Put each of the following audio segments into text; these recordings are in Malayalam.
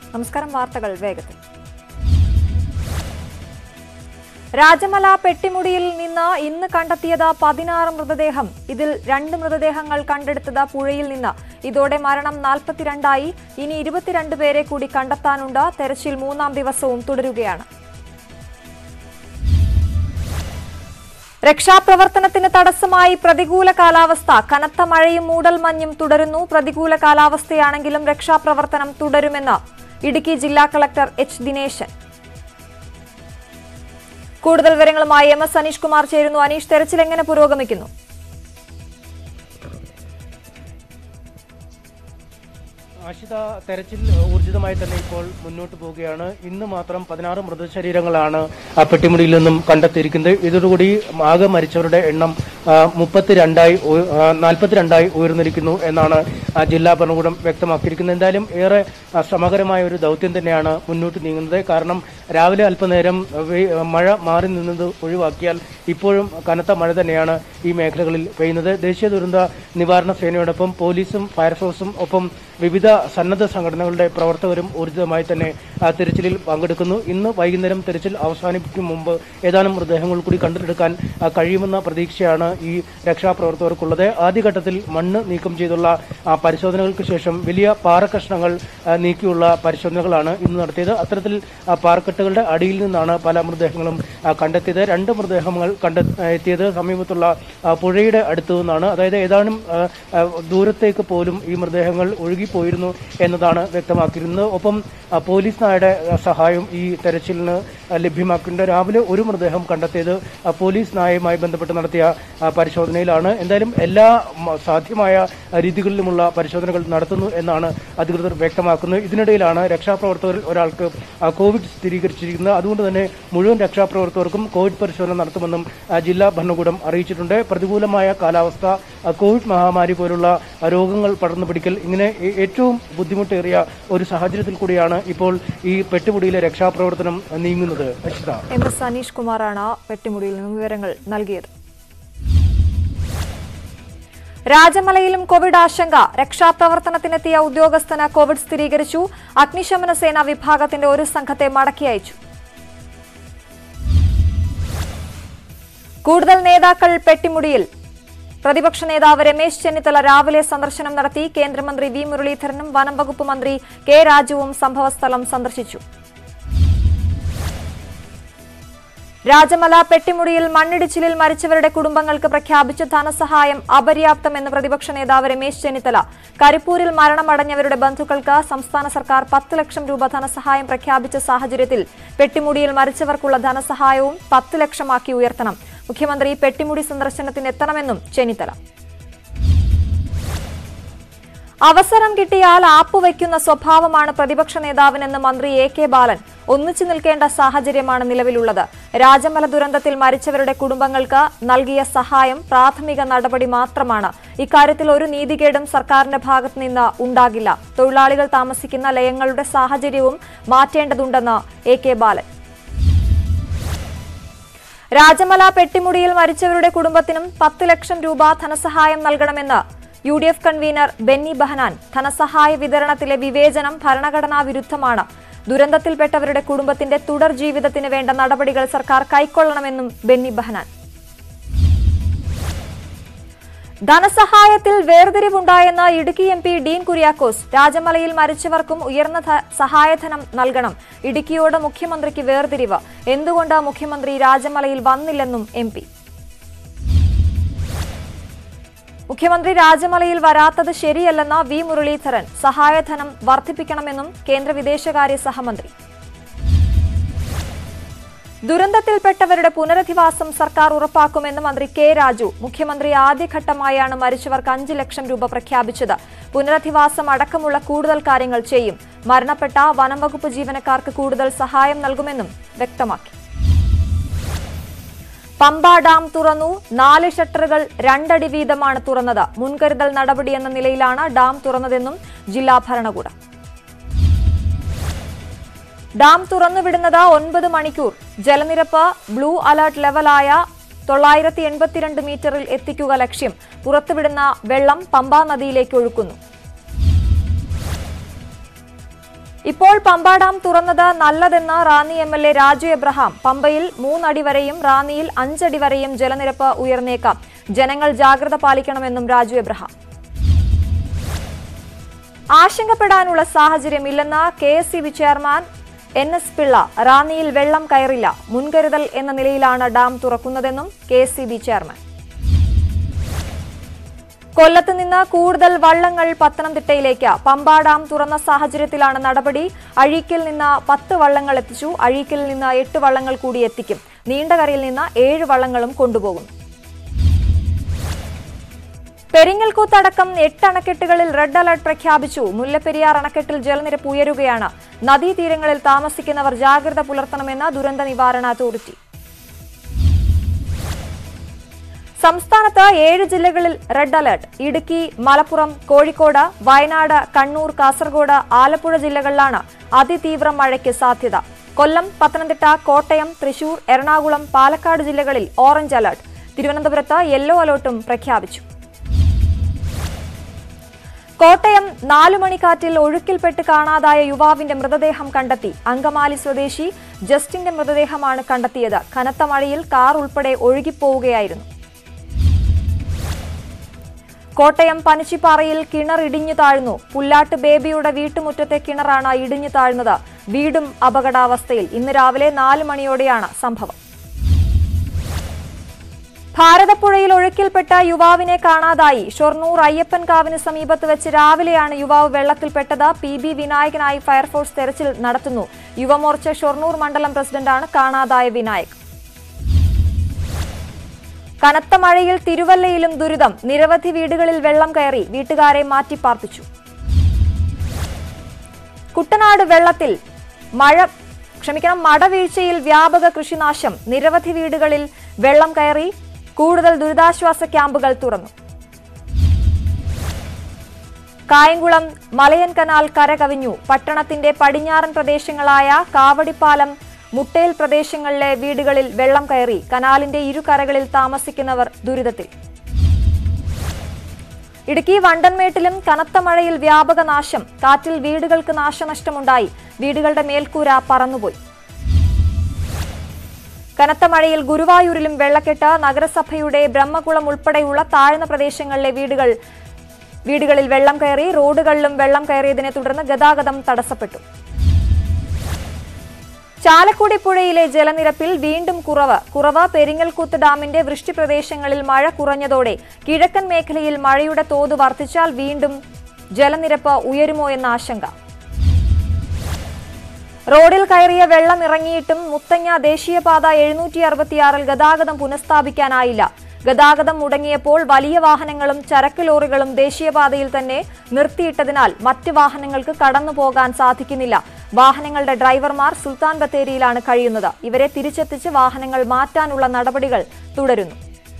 നമസ്കാരം വാർത്തകൾ വേഗത്തിൽ രാജമല പെട്ടിമുടിയിൽ നിന്ന് ഇന്ന് കണ്ടെത്തിയത് പതിനാറ് മൃതദേഹം ഇതിൽ രണ്ട് മൃതദേഹങ്ങൾ കണ്ടെടുത്തത് പുഴയിൽ നിന്ന് ഇതോടെ മരണം നാൽപ്പത്തിരണ്ടായി ഇനി ഇരുപത്തിരണ്ട് പേരെ കൂടി കണ്ടെത്താനുണ്ട് തെരച്ചിൽ മൂന്നാം ദിവസവും തുടരുകയാണ് രക്ഷാപ്രവർത്തനത്തിന് തടസ്സമായി പ്രതികൂല കാലാവസ്ഥ കനത്ത മഴയും മൂടൽമഞ്ഞും തുടരുന്നു പ്രതികൂല കാലാവസ്ഥയാണെങ്കിലും രക്ഷാപ്രവർത്തനം തുടരുമെന്ന് ഇടുക്കി ജില്ലാ കളക്ടർ എച്ച് ദിനേശൻ കൂടുതൽ വിവരങ്ങളുമായി എം എസ് അനീഷ് കുമാർ ചേരുന്നു അനീഷ് തെരച്ചിൽ എങ്ങനെ പുരോഗമിക്കുന്നു ആശിത തെരച്ചിൽ ഊർജിതമായി തന്നെ ഇപ്പോൾ മുന്നോട്ട് പോവുകയാണ് ഇന്ന് മാത്രം പതിനാറ് മൃതശരീരങ്ങളാണ് ആ പെട്ടിമുടിയിൽ നിന്നും കണ്ടെത്തിയിരിക്കുന്നത് ഇതോടുകൂടി ആകെ മരിച്ചവരുടെ എണ്ണം മുപ്പത്തിരണ്ടായി നാൽപ്പത്തിരണ്ടായി ഉയർന്നിരിക്കുന്നു എന്നാണ് ആ ജില്ലാ ഭരണകൂടം വ്യക്തമാക്കിയിരിക്കുന്നത് എന്തായാലും ഏറെ ആ, ശ്രമകരമായ ഒരു ദൗത്യം തന്നെയാണ് മുന്നോട്ട് നീങ്ങുന്നത് കാരണം രാവിലെ അല്പനേരം വെ- മഴ മാറി നിന്നത് ഒഴിവാക്കിയാൽ ഇപ്പോഴും കനത്ത മഴ തന്നെയാണ് ഈ മേഖലകളിൽ പെയ്യുന്നത് ദേശീയ ദുരന്ത നിവാരണ സേനയോടൊപ്പം പോലീസും ഫയർഫോഴ്സും ഒപ്പം വിവിധ സന്നദ്ധ സംഘടനകളുടെ പ്രവർത്തകരും ഊർജിതമായി തന്നെ ആ, തിരച്ചിലിൽ പങ്കെടുക്കുന്നു ഇന്ന് വൈകുന്നേരം തിരച്ചിൽ അവസാനിപ്പിക്കും മുമ്പ് ഏതാനും മൃതദേഹങ്ങൾ കൂടി കണ്ടെടുക്കാൻ ആ, കഴിയുമെന്ന പ്രതീക്ഷയാണ് ഈ രക്ഷാപ്രവർത്തകർക്കുള്ളത് ആദ്യഘട്ടത്തിൽ മണ്ണ് നീക്കം ചെയ്തുള്ള ആ, പരിശോധനകൾക്ക് ശേഷം വലിയ പാറക്കഷ്ണങ്ങൾ ആ, നീക്കിയുള്ള പരിശോധനകളാണ് ഇന്ന് നടത്തിയത് അത്തരത്തിൽ ആ, പാറക്കെട്ടുകളുടെ അടിയിൽ നിന്നാണ് പല മൃതദേഹങ്ങളും ആ, കണ്ടെത്തിയത് രണ്ട് മൃതദേഹങ്ങൾ കണ്ടെത്തിയത് സമീപത്തുള്ള ആ, പുഴയുടെ അടുത്തു നിന്നാണ് അതായത് ഏതാനും ആ, ആ, ദൂരത്തേക്ക് പോലും ഈ മൃതദേഹങ്ങൾ ഒഴുകിപ്പോയിരുന്നു എന്നതാണ് വ്യക്തമാക്കിയിരുന്നത് ഒപ്പം ആ, പോലീസ് നായയുടെ ആ, സഹായം ഈ തെരച്ചിലിന് ആ, ലഭ്യമാക്കിയിട്ടുണ്ട് രാവിലെ ഒരു മൃതദേഹം കണ്ടെത്തിയത് ആ, പോലീസ് നായയുമായി ബന്ധപ്പെട്ട് നടത്തിയ ആ, പരിശോധനയിലാണ് എന്തായാലും എല്ലാ മ, സാധ്യമായ ആ, രീതികളിലുമുള്ള പരിശോധനകൾ നടത്തുന്നു എന്നാണ് അധികൃതർ വ്യക്തമാക്കുന്നത് ഇതിനിടയിലാണ് രക്ഷാപ്രവർത്തകരിൽ ഒരാൾക്ക് ആ, കോവിഡ് സ്ഥിരീകരിച്ചിരിക്കുന്നത് അതുകൊണ്ട് തന്നെ മുഴുവൻ രക്ഷാപ്രവർത്തകർക്കും കോവിഡ് പരിശോധന നടത്തുമെന്നും ആ, ജില്ലാ ഭരണകൂടം അറിയിച്ചിട്ടുണ്ട് പ്രതികൂലമായ കാലാവസ്ഥ ആ, കോവിഡ് മഹാമാരി പോലുള്ള ആ, രോഗങ്ങൾ പടർന്നു പിടിക്കൽ ഇങ്ങനെ ഏ- ഏറ്റവും ബുദ്ധിമുട്ടേറിയ ഒരു സാഹചര്യത്തിൽ കൂടിയാണ് ഇപ്പോൾ ഈ പെട്ടുപിടിയിലെ രക്ഷാപ്രവർത്തനം നീങ്ങുന്നത് അശ്വിത എം എസ് അനീഷ് കുമാറാണ് പെട്ടിമുടിയിൽ നിന്നും വിവരങ്ങൾ നൽകിയത് രാജമലയിലും കോവിഡ് ആശങ്ക രക്ഷാപ്രവർത്തനത്തിനെത്തിയ ഉദ്യോഗസ്ഥന് കോവിഡ് സ്ഥിരീകരിച്ചു അഗ്നിശമന സേന വിഭാഗത്തിന്റെ ഒരു സംഘത്തെ മടക്കി അയച്ചു കൂടുതൽ നേതാക്കൾ പെട്ടിമുടിയിൽ പ്രതിപക്ഷ നേതാവ് രമേശ് ചെന്നിത്തല രാവിലെ സന്ദർശനം നടത്തി കേന്ദ്രമന്ത്രി വി മുരളീധരനും വനം വകുപ്പ് മന്ത്രി കെ രാജുവും സംഭവസ്ഥലം സന്ദർശിച്ചു രാജമല പെട്ടിമുടിയിൽ മണ്ണിടിച്ചിലിൽ മരിച്ചവരുടെ കുടുംബങ്ങൾക്ക് പ്രഖ്യാപിച്ച ധനസഹായം അപര്യാപ്തമെന്ന് പ്രതിപക്ഷ നേതാവ് രമേശ് ചെന്നിത്തല കരിപ്പൂരിൽ മരണമടഞ്ഞവരുടെ ബന്ധുക്കൾക്ക് സംസ്ഥാന സർക്കാർ പത്ത് ലക്ഷം രൂപ ധനസഹായം പ്രഖ്യാപിച്ച സാഹചര്യത്തിൽ പെട്ടിമുടിയിൽ മരിച്ചവർക്കുള്ള ധനസഹായവും പത്ത് ലക്ഷമാക്കി ഉയർത്തണം മുഖ്യമന്ത്രി പെട്ടിമുടി സന്ദർശനത്തിന് എത്തണമെന്നും ചെന്നിത്തല അവസരം കിട്ടിയാൽ ആപ്പ് വയ്ക്കുന്ന സ്വഭാവമാണ് പ്രതിപക്ഷ നേതാവിനെന്ന് മന്ത്രി എ കെ ബാലൻ ഒന്നിച്ചു നിൽക്കേണ്ട സാഹചര്യമാണ് നിലവിലുള്ളത് രാജമല ദുരന്തത്തിൽ മരിച്ചവരുടെ കുടുംബങ്ങൾക്ക് നൽകിയ സഹായം പ്രാഥമിക നടപടി മാത്രമാണ് ഇക്കാര്യത്തിൽ ഒരു നീതികേടും സർക്കാരിന്റെ ഭാഗത്തു നിന്ന് ഉണ്ടാകില്ല തൊഴിലാളികൾ താമസിക്കുന്ന ലയങ്ങളുടെ സാഹചര്യവും മാറ്റേണ്ടതുണ്ടെന്ന് എ കെ ബാലൻ രാജമല പെട്ടിമുടിയിൽ മരിച്ചവരുടെ കുടുംബത്തിനും പത്ത് ലക്ഷം രൂപ ധനസഹായം നൽകണമെന്ന് U D F convener Benny Behanan ധനസഹായ വിതരണത്തിലെ വിവേചനം ഭരണഘടനാ വിരുദ്ധമാണ് ദുരന്തത്തിൽപ്പെട്ടവരുടെ കുടുംബത്തിന്റെ തുടർ ജീവിതത്തിന് വേണ്ട നടപടികൾ സർക്കാർ കൈക്കൊള്ളണമെന്നും ബെന്നി ബഹനാൻ ധനസഹായത്തിൽ വേർതിരിവുണ്ടായെന്ന് ഇടുക്കി എം പി ഡീൻ കുര്യാക്കോസ് രാജമലയിൽ മരിച്ചവർക്കും ഉയർന്ന ധ- സഹായധനം നൽകണം ഇടുക്കിയോട് മുഖ്യമന്ത്രിക്ക് വേർതിരിവ് എന്തുകൊണ്ട് മുഖ്യമന്ത്രി രാജമലയിൽ വന്നില്ലെന്നും എം പി മുഖ്യമന്ത്രി രാജമലയിൽ വരാത്തത് ശരിയല്ലെന്ന് വി മുരളീധരൻ സഹായധനം വർദ്ധിപ്പിക്കണമെന്നും കേന്ദ്ര വിദേശകാര്യ സഹമന്ത്രി ദുരന്തത്തിൽപ്പെട്ടവരുടെ പുനരധിവാസം സർക്കാർ ഉറപ്പാക്കുമെന്ന് മന്ത്രി കെ രാജു മുഖ്യമന്ത്രി ആദ്യഘട്ടമായാണ് മരിച്ചവർക്ക് അഞ്ച് ലക്ഷം രൂപ പ്രഖ്യാപിച്ചത് പുനരധിവാസം അടക്കമുള്ള കൂടുതൽ കാര്യങ്ങൾ ചെയ്യും മരണപ്പെട്ട വനം വകുപ്പ് ജീവനക്കാർക്ക് കൂടുതൽ സഹായം നൽകുമെന്നും വ്യക്തമാക്കി പമ്പ ഡാം തുറന്നു നാല് ഷട്ടറുകൾ രണ്ടടി വീതമാണ് തുറന്നത് മുൻകരുതൽ നടപടിയെന്ന നിലയിലാണ് ഡാം തുറന്നതെന്നും ജില്ലാ ഭരണകൂടം ഡാം തുറന്നുവിടുന്നത് ഒൻപത് മണിക്കൂർ ജലനിരപ്പ് ബ്ലൂ അലർട്ട് ലെവലായ തൊള്ളായിരത്തി എൺപത്തിരണ്ട് മീറ്ററിൽ എത്തിക്കുക ലക്ഷ്യം പുറത്തുവിടുന്ന വെള്ളം പമ്പാ നദിയിലേക്ക് ഒഴുക്കുന്നു ഇപ്പോൾ പമ്പ ഡാം തുറന്നത് നല്ലതെന്ന് Ranni M L A Raju Abraham പമ്പയിൽ മൂന്നടി വരെയും റാന്നിയിൽ അഞ്ചടി വരെയും ജലനിരപ്പ് ഉയർന്നേക്കാം ജനങ്ങൾ ജാഗ്രത പാലിക്കണമെന്നും രാജു എബ്രഹാം ആശങ്കപ്പെടാനുള്ള സാഹചര്യമില്ലെന്ന് K S C B chairman N S Pillai റാന്നിയിൽ വെള്ളം കയറില്ല മുൻകരുതൽ എന്ന നിലയിലാണ് ഡാം തുറക്കുന്നതെന്നും K S C B chairman കൊല്ലത്ത് നിന്ന് കൂടുതൽ വള്ളങ്ങൾ പത്തനംതിട്ടയിലേക്ക് പമ്പ ഡാം തുറന്ന സാഹചര്യത്തിലാണ് നടപടി അഴീക്കിൽ നിന്ന് പത്ത് വള്ളങ്ങൾ എത്തിച്ചു അഴീക്കിൽ നിന്ന് എട്ട് വള്ളങ്ങൾ കൂടി എത്തിക്കും നീണ്ടകരയിൽ നിന്ന് ഏഴ് വള്ളങ്ങളും കൊണ്ടുപോകും പെരിങ്ങൽകൂത്തടക്കം എട്ട് അണക്കെട്ടുകളിൽ റെഡ് അലർട്ട് പ്രഖ്യാപിച്ചു മുല്ലപ്പെരിയാർ അണക്കെട്ടിൽ ജലനിരപ്പ് ഉയരുകയാണ് നദീതീരങ്ങളിൽ താമസിക്കുന്നവർ ജാഗ്രത പുലർത്തണമെന്ന് ദുരന്ത നിവാരണ അതോറിറ്റി സംസ്ഥാനത്ത് ഏഴ് ജില്ലകളിൽ റെഡ് അലർട്ട് ഇടുക്കി മലപ്പുറം കോഴിക്കോട് വയനാട് കണ്ണൂർ കാസർഗോഡ് ആലപ്പുഴ ജില്ലകളിലാണ് അതിതീവ്ര മഴയ്ക്ക് സാധ്യത കൊല്ലം പത്തനംതിട്ട കോട്ടയം തൃശൂർ എറണാകുളം പാലക്കാട് ജില്ലകളിൽ ഓറഞ്ച് അലർട്ട് തിരുവനന്തപുരത്ത് യെല്ലോ അലർട്ടും പ്രഖ്യാപിച്ചു കോട്ടയം നാലുമണിക്കാറ്റിൽ ഒഴുക്കിൽപ്പെട്ട് കാണാതായ യുവാവിന്റെ മൃതദേഹം കണ്ടെത്തി അങ്കമാലി സ്വദേശി ജസ്റ്റിന്റെ മൃതദേഹമാണ് കണ്ടെത്തിയത് കനത്ത മഴയിൽ കാർ ഉൾപ്പെടെ ഒഴുകിപ്പോവുകയായിരുന്നു കോട്ടയം പനച്ചിപ്പാറയിൽ കിണർ ഇടിഞ്ഞു താഴ്ന്നു പുല്ലാട്ട് ബേബിയുടെ വീട്ടുമുറ്റത്തെ കിണറാണ് ഇടിഞ്ഞു താഴ്ന്നത് വീടും അപകടാവസ്ഥയിൽ ഇന്ന് രാവിലെ നാല് മണിയോടെയാണ് സംഭവം ഭാരതപ്പുഴയിൽ ഒഴുക്കിൽപ്പെട്ട യുവാവിനെ കാണാതായി ഷൊർണൂർ അയ്യപ്പൻകാവിന് സമീപത്ത് വെച്ച് രാവിലെയാണ് യുവാവ് വെള്ളത്തിൽപ്പെട്ടത് പി ബി വിനായകനായി ഫയർഫോഴ്സ് തെരച്ചിൽ നടത്തുന്നു യുവമോർച്ച ഷൊർണൂർ മണ്ഡലം പ്രസിഡന്റാണ് കാണാതായ വിനായക് കനത്ത മഴയിൽ തിരുവല്ലയിലും ദുരിതം നിരവധി വീടുകളിൽ വെള്ളം കയറി വീട്ടുകാരെ മാറ്റിപ്പാർപ്പിച്ചു കുട്ടനാട് വെള്ളത്തിൽ മഴ ക്ഷമിക്കണം മടവീഴ്ചയിൽ വ്യാപക കൃഷിനാശം നിരവധി വീടുകളിൽ വെള്ളം കയറി കൂടുതൽ ദുരിതാശ്വാസ ക്യാമ്പുകൾ തുറന്നു കായംകുളം മലയൻ കനാൽ കരകവിഞ്ഞു പട്ടണത്തിന്റെ പടിഞ്ഞാറൻ പ്രദേശങ്ങളായ കാവടിപ്പാലം മുട്ടേൽ പ്രദേശങ്ങളിലെ വീടുകളിൽ വെള്ളം കയറി കനാലിന്റെ ഇരുകരകളിൽ താമസിക്കുന്നവർ ദുരിതത്തിൽ ഇടുക്കി വണ്ടൻമേട്ടിലും കനത്ത മഴയിൽ വ്യാപക നാശം കാറ്റിൽ വീടുകൾക്ക് നാശനഷ്ടമുണ്ടായി വീടുകളുടെ മേൽക്കൂര പറന്നുപോയി കനത്ത മഴയിൽ ഗുരുവായൂരിലും വെള്ളക്കെട്ട് നഗരസഭയുടെ ബ്രഹ്മകുളം ഉൾപ്പെടെയുള്ള താഴ്ന്ന പ്രദേശങ്ങളിലെ വീടുകൾ വീടുകളിൽ വെള്ളം കയറി റോഡുകളിലും വെള്ളം കയറിയതിനെ തുടർന്ന് ഗതാഗതം തടസ്സപ്പെട്ടു ചാലക്കുടി പുഴയിലെ ജലനിരപ്പിൽ വീണ്ടും കുറവ് കുറവ് പെരിങ്ങൽകുത്ത് ഡാമിന്റെ വൃഷ്ടിപ്രദേശങ്ങളിൽ മഴ കുറഞ്ഞതോടെ കിഴക്കൻ മേഖലയിൽ മഴയുടെ തോത് വർദ്ധിച്ചാൽ വീണ്ടും ജലനിരപ്പ് ഉയരുമോ എന്ന ആശങ്ക റോഡിൽ കയറിയ വെള്ളം ഇറങ്ങിയിട്ടും മുത്തങ്ങ ദേശീയപാത എഴുന്നൂറ്റി അറുപത്തിയാറിൽ ഗതാഗതം പുനഃസ്ഥാപിക്കാനായില്ല ഗതാഗതം മുടങ്ങിയപ്പോൾ വലിയ വാഹനങ്ങളും ചരക്ക് ലോറികളും ദേശീയപാതയിൽ തന്നെ നിർത്തിയിട്ടതിനാൽ മറ്റ് വാഹനങ്ങൾക്ക് കടന്നു പോകാൻ സാധിക്കുന്നില്ല വാഹനങ്ങളുടെ ഡ്രൈവർമാർ സുൽത്താൻ ബത്തേരിയിലാണ് കഴിയുന്നത് ഇവരെ തിരിച്ചെത്തിച്ച് വാഹനങ്ങൾ മാറ്റാനുള്ള നടപടികൾ തുടരുന്നു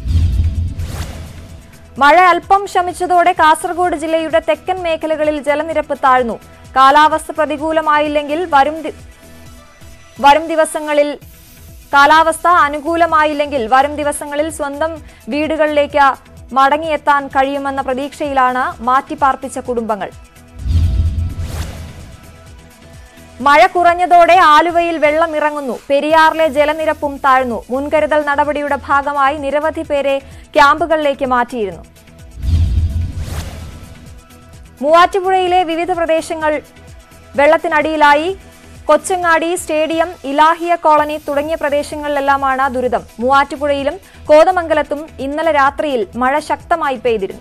മഴ അല്പം ശമിച്ചതോടെ കാസർഗോഡ് ജില്ലയുടെ തെക്കൻ മേഖലകളിൽ ജലനിരപ്പ് താഴ്ന്നു കാലാവസ്ഥ പ്രതികൂലമായില്ലെങ്കിൽ വരും ദി- വരും ദിവസങ്ങളിൽ കാലാവസ്ഥ അനുകൂലമായില്ലെങ്കിൽ വരും ദിവസങ്ങളിൽ സ്വന്തം വീടുകളിലേക്ക് മടങ്ങിയെത്താൻ കഴിയുമെന്ന പ്രതീക്ഷയിലാണ് മാറ്റിപ്പാർപ്പിച്ച കുടുംബങ്ങൾ മഴ കുറഞ്ഞതോടെ ആലുവയിൽ വെള്ളം ഇറങ്ങുന്നു പെരിയാറിലെ ജലനിരപ്പും താഴ്ന്നു മുൻകരുതൽ നടപടിയുടെ ഭാഗമായി നിരവധി പേരെ ക്യാമ്പുകളിലേക്ക് മാറ്റിയിരുന്നു മൂവാറ്റുപുഴയിലെ വിവിധ പ്രദേശങ്ങൾ വെള്ളത്തിനടിയിലായി കൊച്ചങ്ങാടി സ്റ്റേഡിയം ഇലാഹിയ കോളനി തുടങ്ങിയ പ്രദേശങ്ങളിലെല്ലാമാണ് ദുരിതം മൂവാറ്റുപുഴയിലും കോതമംഗലത്തും ഇന്നലെ രാത്രിയിൽ മഴ ശക്തമായി പെയ്തിരുന്നു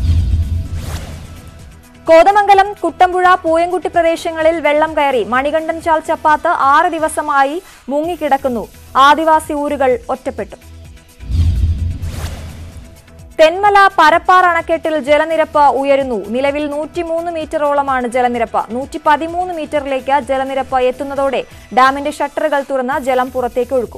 കോതമംഗലം കുട്ടമ്പുഴ പൂയംകുട്ടി പ്രദേശങ്ങളിൽ വെള്ളം കയറി മണികണ്ഠൻ ചാൽ ചപ്പാത്ത് ആറ് ദിവസമായി മുങ്ങിക്കിടക്കുന്നു ആദിവാസി ഊരുകൾ ഒറ്റപ്പെട്ടു തെന്മല പരപ്പാർ അണക്കെട്ടിൽ ജലനിരപ്പ് ഉയരുന്നു നിലവിൽ നൂറ്റിമൂന്ന് മീറ്ററോളമാണ് ജലനിരപ്പ് നൂറ്റി പതിമൂന്ന് മീറ്ററിലേക്ക് ജലനിരപ്പ് എത്തുന്നതോടെ ഡാമിന്റെ ഷട്ടറുകൾ തുറന്ന് ജലം പുറത്തേക്ക് ഒഴുക്കും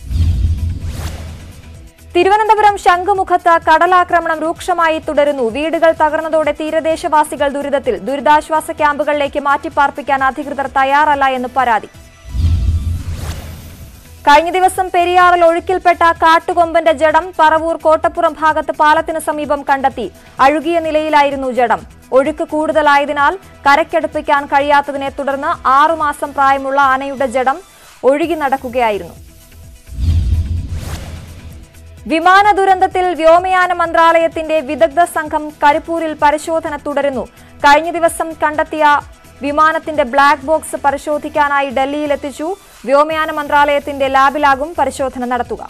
തിരുവനന്തപുരം ശംഖുമുഖത്ത് കടലാക്രമണം രൂക്ഷമായി തുടരുന്നു വീടുകൾ തകർന്നതോടെ തീരദേശവാസികൾ ദുരിതത്തിൽ ദുരിതാശ്വാസ ക്യാമ്പുകളിലേക്ക് മാറ്റിപ്പാർപ്പിക്കാൻ അധികൃതർ തയ്യാറല്ല എന്ന് പരാതി കഴിഞ്ഞ ദിവസം പെരിയാറിൽ ഒഴുക്കിൽപ്പെട്ട കാട്ടുകൊമ്പന്റെ ജഡം പറവൂർ കോട്ടപ്പുറം ഭാഗത്ത് പാലത്തിന് സമീപം കണ്ടെത്തി അഴുകിയ നിലയിലായിരുന്നു ജഡം ഒഴുക്ക് കൂടുതലായതിനാൽ കരയ്ക്കടുപ്പിക്കാൻ കഴിയാത്തതിനെ തുടർന്ന് ആറുമാസം പ്രായമുള്ള ആനയുടെ ജഡം ഒഴുകി നടക്കുകയായിരുന്നു വിമാന ദുരന്തത്തിൽ വ്യോമയാന മന്ത്രാലയത്തിന്റെ വിദഗ്ധ സംഘം കരിപ്പൂരിൽ പരിശോധന തുടരുന്നു കഴിഞ്ഞ ദിവസം കണ്ടെത്തിയ വിമാനത്തിന്റെ ബ്ലാക്ക് ബോക്സ് പരിശോധിക്കാനായി ഡൽഹിയിലെത്തിച്ചു വ്യോമയാന മന്ത്രാലയത്തിന്റെ ലാബിലാകും പരിശോധന നടത്തുക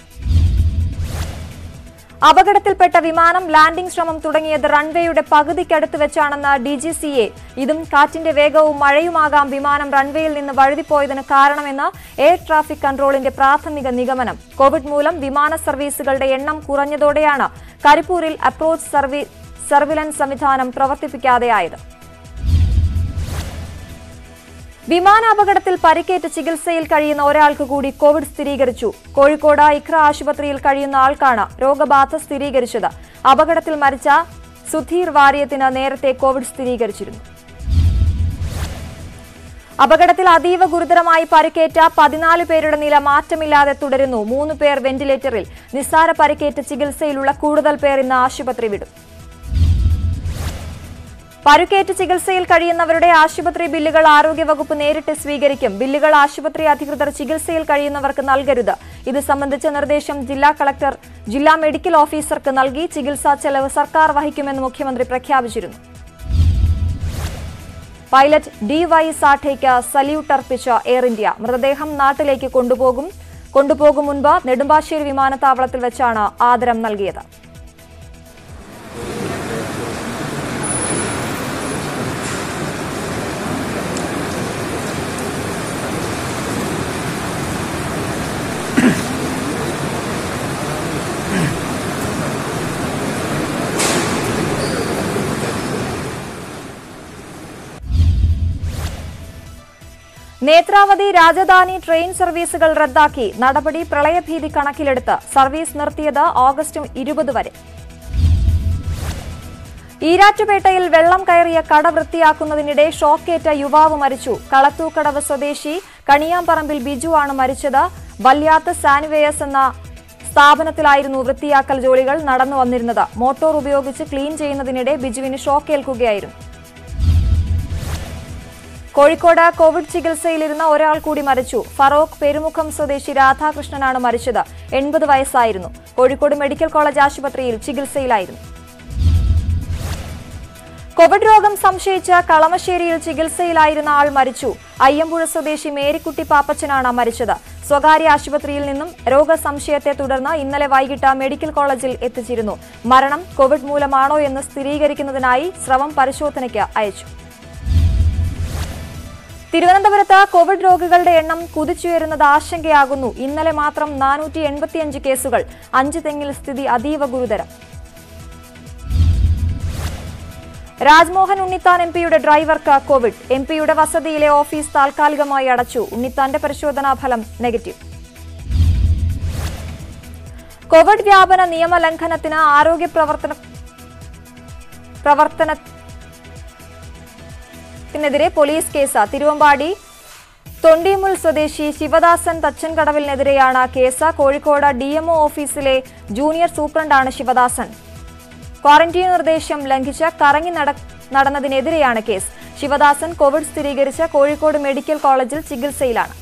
അപകടത്തിൽപ്പെട്ട വിമാനം ലാൻഡിംഗ് ശ്രമം തുടങ്ങിയത് റൺവേയുടെ പകുതിക്കടുത്ത് വെച്ചാണെന്ന് ഡി ജി സി എ ഇതും കാറ്റിന്റെ വേഗവും മഴയുമാകാം വിമാനം റൺവേയിൽ നിന്ന് വഴുതിപ്പോയതിന് കാരണമെന്ന് എയർ ട്രാഫിക് കൺട്രോളിന്റെ പ്രാഥമിക നിഗമനം കോവിഡ് മൂലം വിമാന സർവീസുകളുടെ എണ്ണം കുറഞ്ഞതോടെയാണ് കരിപ്പൂരിൽ അപ്രോച്ച് സർവീ സർവിലൻസ് സംവിധാനം പ്രവർത്തിപ്പിക്കാതെയായത് വിമാനാപകടത്തിൽ പരിക്കേറ്റ് ചികിത്സയിൽ കഴിയുന്ന ഒരാൾക്ക് കൂടി കോവിഡ് സ്ഥിരീകരിച്ചു കോഴിക്കോട് ഇഖ്ര ആശുപത്രിയിൽ കഴിയുന്ന ആൾക്കാണ് രോഗബാധ സ്ഥിരീകരിച്ചത് അപകടത്തിൽ മരിച്ച സുധീർ വാര്യത്തിന് നേരത്തെ കോവിഡ് സ്ഥിരീകരിച്ചിരുന്നു അപകടത്തിൽ അതീവ ഗുരുതരമായി പരിക്കേറ്റ പതിനാല് പേരുടെ നില മാറ്റമില്ലാതെ തുടരുന്നു മൂന്ന് പേർ വെന്റിലേറ്ററിൽ നിസ്സാര പരിക്കേറ്റ് ചികിത്സയിലുള്ള കൂടുതൽ പേർ ഇന്ന് ആശുപത്രി വിടും പരുക്കേറ്റ് ചികിത്സയിൽ കഴിയുന്നവരുടെ ആശുപത്രി ബില്ലുകൾ ആരോഗ്യവകുപ്പ് നേരിട്ട് സ്വീകരിക്കും ബില്ലുകൾ ആശുപത്രി അധികൃതർ ചികിത്സയിൽ കഴിയുന്നവർക്ക് നൽകരുത് ഇത് സംബന്ധിച്ച നിർദ്ദേശം ജില്ലാ കളക്ടർ ജില്ലാ മെഡിക്കൽ ഓഫീസർക്ക് നൽകി ചികിത്സാ ചെലവ് സർക്കാർ വഹിക്കുമെന്ന് മുഖ്യമന്ത്രി പ്രഖ്യാപിച്ചിരുന്നു പൈലറ്റ് ഡി വൈ സാഠേക്ക് സല്യൂട്ട് അർപ്പിച്ച എയർ ഇന്ത്യ മൃതദേഹം നാട്ടിലേക്ക് കൊണ്ടുപോകും കൊണ്ടുപോകും മുൻപ് നെടുമ്പാശ്ശേരി വിമാനത്താവളത്തിൽ വെച്ചാണ് ആദരം നൽകിയത് നേത്രാവതി രാജധാനി ട്രെയിൻ സർവീസുകൾ റദ്ദാക്കി നടപടി പ്രളയഭീതി കണക്കിലെടുത്ത് സർവീസ് നിർത്തിയത് ഓഗസ്റ്റ് ഇരുപത് വരെ ഈരാറ്റുപേട്ടയിൽ വെള്ളം കയറിയ കട വൃത്തിയാക്കുന്നതിനിടെ ഷോക്കേറ്റ യുവാവ് മരിച്ചു കളത്തൂക്കടവ് സ്വദേശി കണിയാമ്പറമ്പിൽ ബിജു ആണ് മരിച്ചത് വല്യാത്ത് സാനിവേയസ് എന്ന സ്ഥാപനത്തിലായിരുന്നു വൃത്തിയാക്കൽ ജോലികൾ നടന്നു വന്നിരുന്നത് മോട്ടോർ ഉപയോഗിച്ച് ക്ലീൻ ചെയ്യുന്നതിനിടെ ബിജുവിന് ഷോക്കേൽക്കുകയായിരുന്നു കോഴിക്കോട് കോവിഡ് ചികിത്സയിലിരുന്ന ഒരാൾ കൂടി മരിച്ചു ഫറോക്ക് പെരുമുഖം സ്വദേശി രാധാകൃഷ്ണനാണ് മരിച്ചത് എൺപത് വയസ്സായിരുന്നു കോഴിക്കോട് മെഡിക്കൽ കോളേജ് ആശുപത്രിയിൽ ചികിത്സയിലായിരുന്നു കോവിഡ് രോഗം സംശയിച്ച കളമശ്ശേരിയിൽ ചികിത്സയിലായിരുന്ന ആൾ മരിച്ചു അയ്യമ്പുഴ സ്വദേശി മേരിക്കുട്ടി പാപ്പച്ചനാണ് മരിച്ചത് സ്വകാര്യ ആശുപത്രിയിൽ നിന്നും രോഗസംശയത്തെ തുടർന്ന് ഇന്നലെ വൈകിട്ട് മെഡിക്കൽ കോളേജിൽ എത്തിച്ചിരുന്നു മരണം കോവിഡ് മൂലമാണോ എന്ന് സ്ഥിരീകരിക്കുന്നതിനായി സ്രവം പരിശോധനയ്ക്ക് അയച്ചു തിരുവനന്തപുരത്ത് കോവിഡ് രോഗികളുടെ എണ്ണം കുതിച്ചുയരുന്നത് ആശങ്കയാകുന്നു ഇന്നലെ മാത്രം നാനൂറ്റി എൺപത്തിയഞ്ച് കേസുകൾ അഞ്ച് തെങ്ങിൽ സ്ഥിതി അതീവ ഗുരുതരം രാജ്മോഹൻ ഉണ്ണിത്താൻ എം പിയുടെ ഡ്രൈവർക്ക് കോവിഡ് എം പിയുടെ വസതിയിലെ ഓഫീസ് താൽക്കാലികമായി അടച്ചു ഉണ്ണിത്താന്റെ പരിശോധനാ ഫലം നെഗറ്റീവ് കോവിഡ് വ്യാപന നിയമലംഘനത്തിന് ആരോഗ്യ പ്രവർത്തന പ്രവർത്തന ത്തിനെതിരെ പോലീസ് കേസ് തിരുവമ്പാടി തൊണ്ടിമുൽ സ്വദേശി ശിവദാസൻ തച്ചൻകടവിലിനെതിരെയാണ് കേസ് കോഴിക്കോട് ഡിഎംഒ ഓഫീസിലെ ജൂനിയർ സൂപ്രണ്ടാണ് ശിവദാസൻ ക്വാറന്റീൻ നിർദ്ദേശം ലംഘിച്ച് കറങ്ങി നട- നടന്നതിനെതിരെയാണ് കേസ് ശിവദാസൻ കോവിഡ് സ്ഥിരീകരിച്ച കോഴിക്കോട് മെഡിക്കൽ കോളേജിൽ ചികിത്സയിലാണ്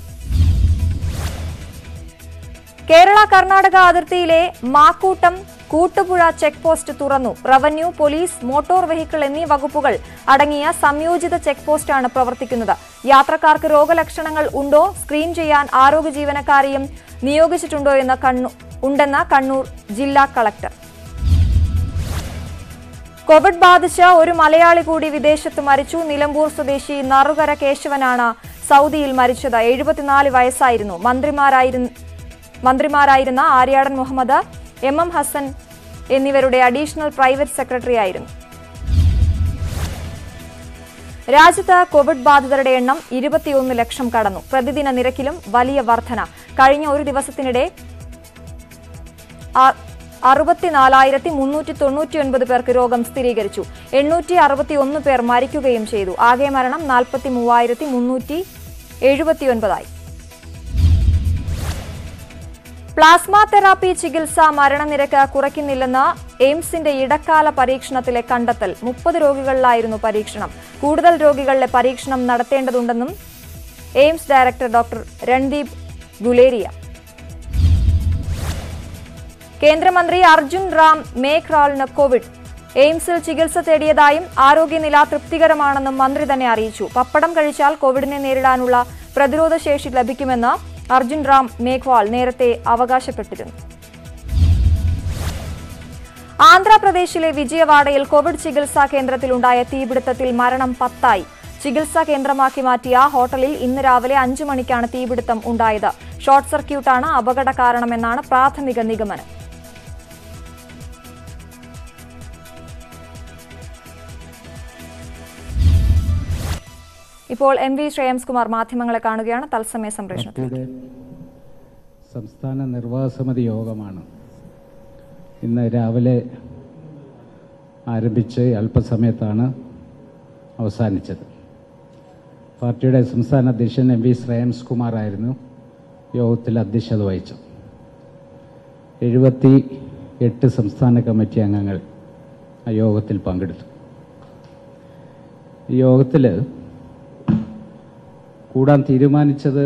കേരള കർണാടക അതിർത്തിയിലെ മാക്കൂട്ടം കൂട്ടുപുഴ ചെക്ക് പോസ്റ്റ് തുറന്നു റവന്യൂ പോലീസ് മോട്ടോർ വെഹിക്കിൾ എന്നീ വകുപ്പുകൾ അടങ്ങിയ സംയോജിത ചെക്ക് പോസ്റ്റാണ് പ്രവർത്തിക്കുന്നത് യാത്രക്കാർക്ക് രോഗലക്ഷണങ്ങൾ ഉണ്ടോ സ്ക്രീൻ ചെയ്യാൻ ആരോഗ്യ ജീവനക്കാരെയും നിയോഗിച്ചിട്ടുണ്ടോ എന്ന് കണ്ണു ഉണ്ടെന്ന് കണ്ണൂർ ജില്ലാ കളക്ടർ കോവിഡ് ബാധിച്ച ഒരു മലയാളി കൂടി വിദേശത്ത് മരിച്ചു നിലമ്പൂർ സ്വദേശി നറുകര കേശവനാണ് സൗദിയിൽ മരിച്ചത് എഴുപത്തിനാല് വയസ്സായിരുന്നു മന്ത്രിമാരായിരുന്നു മന്ത്രിമാരായിരുന്ന ആര്യാടൻ മുഹമ്മദ് എം എം ഹസൻ എന്നിവരുടെ അഡീഷണൽ പ്രൈവറ്റ് സെക്രട്ടറി ആയിരുന്നു രാജ്യത്ത് കോവിഡ് ബാധിതരുടെ എണ്ണം ഇരുപത്തിയൊന്ന് ലക്ഷം കടന്നു പ്രതിദിന നിരക്കിലും വലിയ വർധന കഴിഞ്ഞ ഒരു ദിവസത്തിനിടെ ആ- അറുപത്തിനാലായിരത്തി മുന്നൂറ്റി തൊണ്ണൂറ്റിയൊൻപത് പേർക്ക് രോഗം സ്ഥിരീകരിച്ചു എണ്ണൂറ്റി അറുപത്തിയൊന്ന് പേർ മരിക്കുകയും ചെയ്തു ആകെ മരണം നാൽപ്പത്തി മൂവായിരത്തി മുന്നൂറ്റി എഴുപത്തിയൊൻപതായി പ്ലാസ്മ തെറാപ്പി ചികിത്സ മരണനിരക്ക് കുറയ്ക്കുന്നില്ലെന്ന് എയിംസിന്റെ ഇടക്കാല പരീക്ഷണത്തിലെ കണ്ടെത്തൽ മുപ്പത് രോഗികളിലായിരുന്നു പരീക്ഷണം കൂടുതൽ രോഗികളിലെ പരീക്ഷണം നടത്തേണ്ടതുണ്ടെന്നും AIIMS director doctor Randeep Guleria കേന്ദ്രമന്ത്രി അർജുൻ റാം മേഘ്റാളിന് കോവിഡ് എയിംസിൽ ചികിത്സ തേടിയതായും ആരോഗ്യനില തൃപ്തികരമാണെന്നും മന്ത്രി തന്നെ അറിയിച്ചു പപ്പടം കഴിച്ചാൽ കോവിഡിനെ നേരിടാനുള്ള പ്രതിരോധ ശേഷി ലഭിക്കുമെന്ന് അർജുൻ റാം മേഘ്വാൾ നേരത്തെ അവകാശപ്പെട്ടിരുന്നു ആന്ധ്രാപ്രദേശിലെ വിജയവാഡയിൽ കോവിഡ് ചികിത്സാ കേന്ദ്രത്തിലുണ്ടായ തീപിടുത്തത്തിൽ മരണം പത്തായി ചികിത്സാ കേന്ദ്രമാക്കി മാറ്റിയ ഹോട്ടലിൽ ഇന്ന് രാവിലെ അഞ്ചു മണിക്കാണ് തീപിടുത്തം ഉണ്ടായത് ഷോർട്ട് സർക്യൂട്ടാണ് അപകട കാരണമെന്നാണ് പ്രാഥമിക നിഗമനം ഇപ്പോൾ എം വി ശ്രേയംസ് കുമാർ മാധ്യമങ്ങളെ കാണുകയാണ് തത്സമയ സംപ്രേഷണത്തിൽ പാർട്ടിയുടെ സംസ്ഥാന നിർവാഹക സമിതി യോഗമാണ് ഇന്ന് രാവിലെ ആരംഭിച്ച് അല്പസമയത്താണ് അവസാനിച്ചത് പാർട്ടിയുടെ സംസ്ഥാന അധ്യക്ഷൻ എം വി ശ്രേയംസ് കുമാർ ആയിരുന്നു യോഗത്തിൽ അധ്യക്ഷത വഹിച്ചത് എഴുപത്തി എട്ട് സംസ്ഥാന കമ്മിറ്റി അംഗങ്ങൾ ആ യോഗത്തിൽ പങ്കെടുത്തു ഈ യോഗത്തിൽ കൂടാൻ തീരുമാനിച്ചത്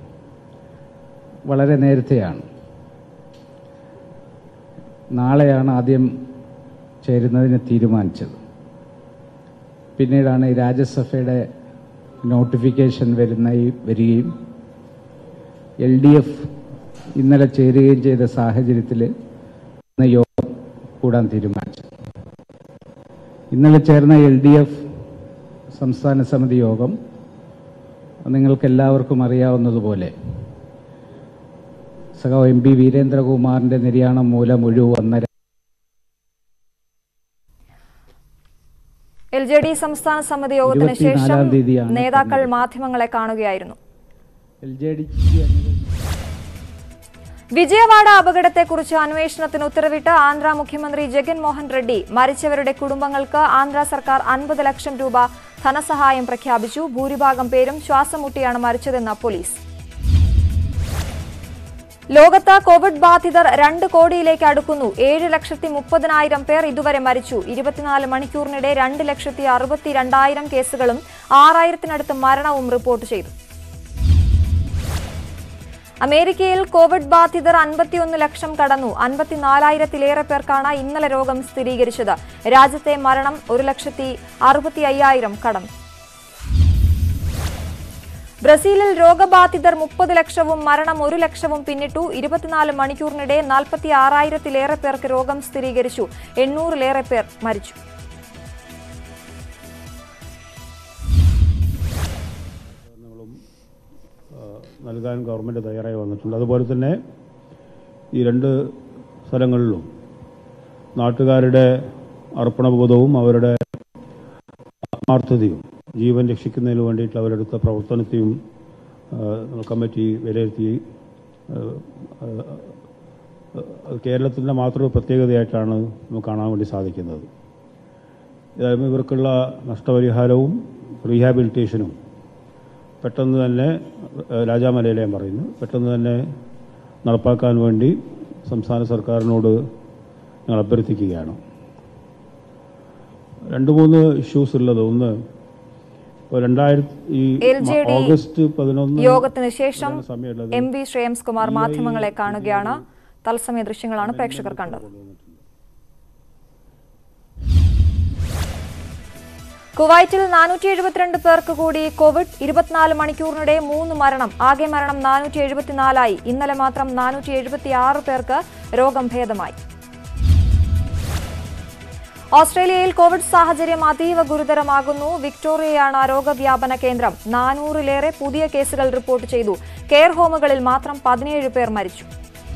വളരെ നേരത്തെയാണ് നാളെയാണ് ആദ്യം ചേരുന്നതിന് തീരുമാനിച്ചത് പിന്നീടാണ് ഈ രാജ്യസഭയുടെ നോട്ടിഫിക്കേഷൻ വരുന്ന ഈ വരികയും എൽ ഡി എഫ് ഇന്നലെ ചേരുകയും ചെയ്ത സാഹചര്യത്തിൽ ഇന്ന് യോഗം കൂടാൻ തീരുമാനിച്ചു ഇന്നലെ ചേർന്ന എൽ ഡി എഫ് സംസ്ഥാന സമിതി യോഗം നിങ്ങൾക്ക് എല്ലാവർക്കും അറിയാവുന്നതുപോലെ സഖാവ് എം പി വീരേന്ദ്രകുമാറിന്റെ നിര്യാണം മൂലം ഒഴിവ് വന്ന എൽ ജെ ഡി സംസ്ഥാന സമിതി യോഗത്തിന് ശേഷം ഇരുപത്തിനാലാം തീയതിയാണ് നേതാക്കൾ മാധ്യമങ്ങളെ കാണുകയായിരുന്നു എൽ ജെ ഡി വിജയവാഡ അപകടത്തെക്കുറിച്ച് അന്വേഷണത്തിന് ഉത്തരവിട്ട് ആന്ധ്ര മുഖ്യമന്ത്രി ജഗൻമോഹൻ റെഡ്ഡി മരിച്ചവരുടെ കുടുംബങ്ങൾക്ക് ആന്ധ്ര സർക്കാർ അൻപത് ലക്ഷം രൂപ ധനസഹായം പ്രഖ്യാപിച്ചു ഭൂരിഭാഗം പേരും ശ്വാസം മുട്ടിയാണ് മരിച്ചതെന്ന് പോലീസ് ലോകത്ത് കോവിഡ് ബാധിതർ രണ്ട് കോടിയിലേക്ക് അടുക്കുന്നു ഏഴ് ലക്ഷത്തി മുപ്പതിനായിരം പേർ ഇതുവരെ മരിച്ചു ഇരുപത്തിനാല് മണിക്കൂറിനിടെ രണ്ട് ലക്ഷത്തി അറുപത്തി രണ്ടായിരം കേസുകളും ആറായിരത്തിനടുത്ത് മരണവും റിപ്പോർട്ട് ചെയ്തു അമേരിക്കയിൽ കോവിഡ് ബാധിതർ അൻപത്തിയൊന്ന് ലക്ഷം കടന്നു അൻപത്തിനാലായിരത്തിലേറെ പേർക്കാണ് ഇന്നലെ രോഗം സ്ഥിരീകരിച്ചത് രാജ്യത്തെ മരണം ഒരു ലക്ഷത്തി അറുപത്തി അയ്യായിരം കടന്നു ബ്രസീലിൽ രോഗബാധിതർ മുപ്പത് ലക്ഷവും മരണം ഒരു ലക്ഷവും പിന്നിട്ടു ഇരുപത്തിനാല് മണിക്കൂറിനിടെ നാൽപ്പത്തി ആറായിരത്തിലേറെ പേർക്ക് രോഗം സ്ഥിരീകരിച്ചു എണ്ണൂറിലേറെ പേർ മരിച്ചു നൽകാൻ ഗവൺമെൻറ് തയ്യാറായി വന്നിട്ടുണ്ട് അതുപോലെ തന്നെ ഈ രണ്ട് സ്ഥലങ്ങളിലും നാട്ടുകാരുടെ അർപ്പണബോധവും അവരുടെ ആത്മാർത്ഥതയും ജീവൻ രക്ഷിക്കുന്നതിന് വേണ്ടിയിട്ട് അവരെടുത്ത പ്രവർത്തനത്തെയും ആ, കമ്മിറ്റി വിലയിരുത്തി ആ, ആ, അത് കേരളത്തിൻ്റെ മാത്രം പ്രത്യേകതയായിട്ടാണ് നമുക്ക് കാണാൻ വേണ്ടി സാധിക്കുന്നത് ഏതായാലും ഇവർക്കുള്ള നഷ്ടപരിഹാരവും റീഹാബിലിറ്റേഷനും പെട്ടെന്ന് തന്നെ ഏഹ്, രാജാമലയിലെ ഞാൻ പറയുന്നു പെട്ടെന്ന് തന്നെ നടപ്പാക്കാൻ വേണ്ടി സംസ്ഥാന സർക്കാരിനോട് ഞങ്ങൾ അഭ്യർത്ഥിക്കുകയാണ് രണ്ട് മൂന്ന് ഇഷ്യൂസ് ഉള്ളത് ഒന്ന് ഇപ്പോൾ രണ്ടായിരത്തി ഈ LJD ഓഗസ്റ്റ് പതിനൊന്ന് യോഗത്തിന് ശേഷം സമയമുള്ളത് എം വി ശ്രേയംസ് കുമാർ മാധ്യമങ്ങളെ കാണുകയാണ് തത്സമയ ദൃശ്യങ്ങളാണ് പ്രേക്ഷകർ കണ്ടത് കുവൈറ്റിൽ നാനൂറ്റി എഴുപത്തിരണ്ട് പേർക്ക് കൂടി കോവിഡ് ഇരുപത്തിനാല് മണിക്കൂറിനിടെ മൂന്ന് മരണം ആകെ മരണം നാനൂറ്റി എഴുപത്തിനാലായി ഇന്നലെ മാത്രം നാനൂറ്റി എഴുപത്തി ആറ് പേർക്ക് രോഗം ഭേദമായി ഓസ്ട്രേലിയയിൽ കോവിഡ് സാഹചര്യം അതീവ ഗുരുതരമാകുന്നു വിക്ടോറിയയാണ് രോഗവ്യാപന കേന്ദ്രം നാനൂറിലേറെ പുതിയ കേസുകൾ റിപ്പോർട്ട് ചെയ്തു കെയർ ഹോമുകളിൽ മാത്രം പതിനേഴ് പേർ മരിച്ചു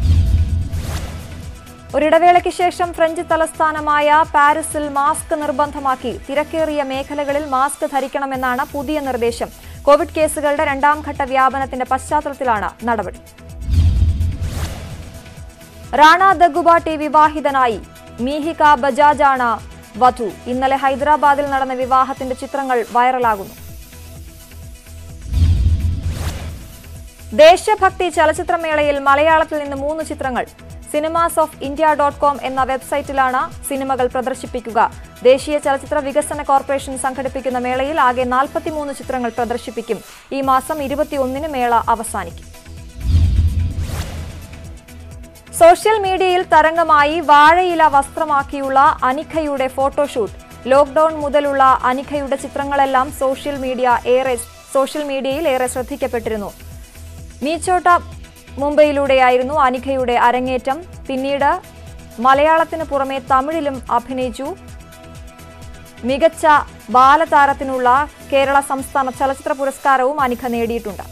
ഒരിടവേളയ്ക്ക് ശേഷം ഫ്രഞ്ച് തലസ്ഥാനമായ പാരീസിൽ മാസ്ക് നിർബന്ധമാക്കി തിരക്കേറിയ മേഖലകളിൽ മാസ്ക് ധരിക്കണമെന്നാണ് പുതിയ നിർദ്ദേശം കോവിഡ് കേസുകളുടെ രണ്ടാം ഘട്ട വ്യാപനത്തിന്റെ പശ്ചാത്തലത്തിലാണ് നടപടി റാണ ദഗുബാട്ടി വിവാഹിതനായി മീഹിക ബജാജാണ് വധു ഇന്നലെ ഹൈദരാബാദിൽ നടന്ന വിവാഹത്തിന്റെ ചിത്രങ്ങൾ വൈറലാകുന്നു ദേശഭക്തി ചലച്ചിത്രമേളയിൽ മലയാളത്തിൽ നിന്ന് മൂന്ന് ചിത്രങ്ങൾ cinemas of India dot com എന്ന വെബ്സൈറ്റിലാണ് സിനിമകൾ പ്രദർശിപ്പിക്കുക ദേശീയ ചലച്ചിത്ര വികസന കോർപ്പറേഷൻ സംഘടിപ്പിക്കുന്ന മേളയിൽ ആകെ നാൽപ്പത്തിമൂന്ന് ചിത്രങ്ങൾ പ്രദർശിപ്പിക്കും ഈ മാസം ഇരുപത്തിയൊന്നിന് മേള അവസാനിക്കും സോഷ്യൽ മീഡിയയിൽ തരംഗമായി വാഴയില വസ്ത്രമാക്കിയുള്ള അനിഖയുടെ ഫോട്ടോഷൂട്ട് ലോക്ഡൌൺ മുതലുള്ള അനിഖയുടെ ചിത്രങ്ങളെല്ലാം സോഷ്യൽ മീഡിയ ഏറെ സോഷ്യൽ മീഡിയയിൽ ഏറെ ശ്രദ്ധിക്കപ്പെട്ടിരുന്നു മീച്ചോട്ട മുംബൈയിലൂടെയായിരുന്നു അനിഖയുടെ അരങ്ങേറ്റം പിന്നീട് മലയാളത്തിന് പുറമെ തമിഴിലും അഭിനയിച്ചു മികച്ച ബാലതാരത്തിനുള്ള കേരള സംസ്ഥാന ചലച്ചിത്ര പുരസ്കാരവും അനിഖ നേടിയിട്ടുണ്ട്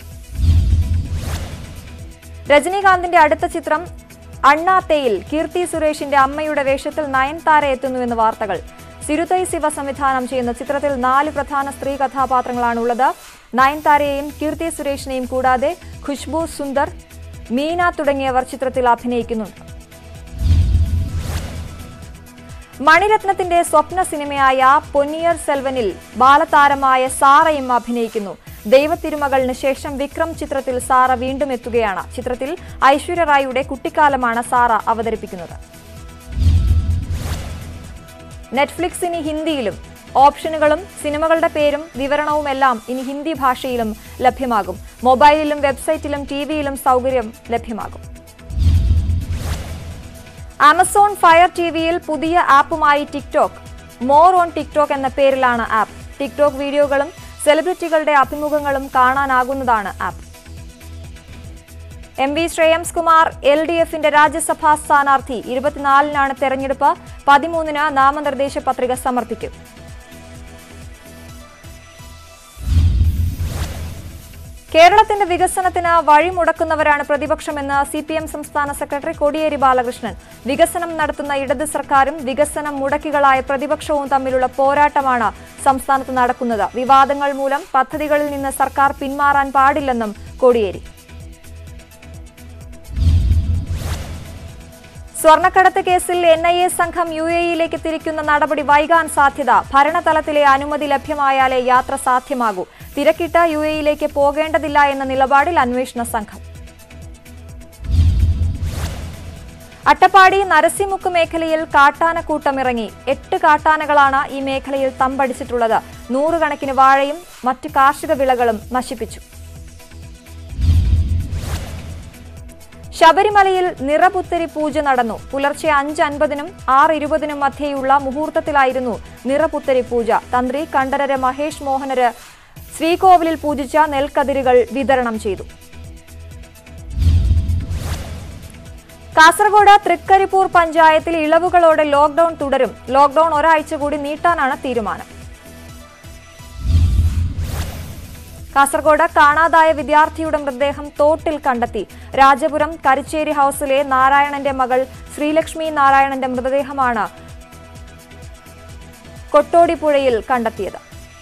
രജനീകാന്തിന്റെ അടുത്ത ചിത്രം അണ്ണാത്തേയിൽ കീർത്തി സുരേഷിന്റെ അമ്മയുടെ വേഷത്തിൽ നയൻതാര എത്തുന്നുവെന്ന് വാർത്തകൾ സിരുതൈ ശിവ സംവിധാനം ചെയ്യുന്ന ചിത്രത്തിൽ നാല് പ്രധാന സ്ത്രീ കഥാപാത്രങ്ങളാണുള്ളത് നയൻതാരയെയും കീർത്തി സുരേഷിനെയും കൂടാതെ ഖുഷ്ബു സുന്ദർ മീന തുടങ്ങിയവർ ചിത്രത്തിൽ അഭിനയിക്കുന്നുണ്ട് മണിരത്നത്തിന്റെ സ്വപ്ന സിനിമയായ പൊന്നിയർ സെൽവനിൽ ബാലതാരമായ സാറയും അഭിനയിക്കുന്നു ദൈവത്തിരുമകളിന് ശേഷം വിക്രം ചിത്രത്തിൽ സാറ വീണ്ടും എത്തുകയാണ് ചിത്രത്തിൽ ഐശ്വര്യ റായിയുടെ കുട്ടിക്കാലമാണ് സാറ അവതരിപ്പിക്കുന്നത് നെറ്റ്ഫ്ലിക്സ് ഇനി ഹിന്ദിയിലും ഓപ്ഷനുകളും സിനിമകളുടെ പേരും വിവരണവുമെല്ലാം ഇനി ഹിന്ദി ഭാഷയിലും ലഭ്യമാകും മൊബൈലിലും വെബ്സൈറ്റിലും ടിവിയിലും സൗകര്യം ലഭ്യമാകും ആമസോൺ ഫയർ ടിവിയിൽ പുതിയ ആപ്പുമായി ടിക്ടോക്ക് മോർ ഓൺ ടിക്ടോക്ക് എന്ന പേരിലാണ് ആപ്പ് ടിക്ടോക്ക് വീഡിയോകളും സെലിബ്രിറ്റികളുടെ അഭിമുഖങ്ങളും കാണാനാകുന്നതാണ് app M V Shreyams Kumar L D എഫിന്റെ രാജ്യസഭാ സ്ഥാനാർത്ഥി ഇരുപത്തിനാലിനാണ് തെരഞ്ഞെടുപ്പ് പതിമൂന്നിന് നാമനിർദ്ദേശ പത്രിക സമർപ്പിക്കും കേരളത്തിന്റെ വികസനത്തിന് വഴിമുടക്കുന്നവരാണ് പ്രതിപക്ഷമെന്ന് സി പി എം സംസ്ഥാന സെക്രട്ടറി കോടിയേരി ബാലകൃഷ്ണൻ വികസനം നടത്തുന്ന ഇടത് സർക്കാരും വികസനം മുടക്കികളായ പ്രതിപക്ഷവും തമ്മിലുള്ള പോരാട്ടമാണ് സംസ്ഥാനത്ത് നടക്കുന്നത് വിവാദങ്ങൾ മൂലം പദ്ധതികളിൽ നിന്ന് സർക്കാർ പിന്മാറാൻ പാടില്ലെന്നും കോടിയേരി സ്വർണ്ണക്കടത്ത് കേസിൽ എൻ ഐ എ സംഘം യു എയിലേക്ക് തിരിക്കുന്ന നടപടി വൈകാൻ സാധ്യത ഭരണതലത്തിലെ അനുമതി ലഭ്യമായാലേ യാത്ര സാധ്യമാകൂ തിരക്കിട്ട് യു എയിലേക്ക് പോകേണ്ടതില്ല എന്ന നിലപാടിൽ അന്വേഷണ സംഘം അട്ടപ്പാടി നരസിമുക്ക് മേഖലയിൽ കാട്ടാനക്കൂട്ടമിറങ്ങി എട്ട് കാട്ടാനകളാണ് ഈ മേഖലയിൽ തമ്പടിച്ചിട്ടുള്ളത് നൂറുകണക്കിന് വാഴയും മറ്റു കാർഷിക വിളകളും നശിപ്പിച്ചു ശബരിമലയിൽ നിറപുത്തരി പൂജ നടന്നു പുലർച്ചെ അഞ്ച് അൻപതിനും ആറ് ഇരുപതിനും മധ്യേയുള്ള മുഹൂർത്തത്തിലായിരുന്നു നിറപുത്തരി പൂജ തന്ത്രി കണ്ഠരര് മഹേഷ് മോഹനര് ശ്രീകോവിലിൽ പൂജിച്ച നെൽക്കതിരുകൾ വിതരണം ചെയ്തു കാസർഗോഡ് തൃക്കരിപ്പൂർ പഞ്ചായത്തിൽ ഇളവുകളോടെ ലോക്ഡൌൺ തുടരും ലോക്ഡൌൺ ഒരാഴ്ച കൂടി നീട്ടാനാണ് തീരുമാനം കാസർഗോഡ് കാണാതായ വിദ്യാർത്ഥിയുടെ മൃതദേഹം തോട്ടിൽ കണ്ടെത്തി രാജപുരം കരിച്ചേരി ഹൌസിലെ നാരായണന്റെ മകൾ ശ്രീലക്ഷ്മി നാരായണന്റെ മൃതദേഹമാണ് കൊട്ടോടിപ്പുഴയിൽ കണ്ടെത്തിയത്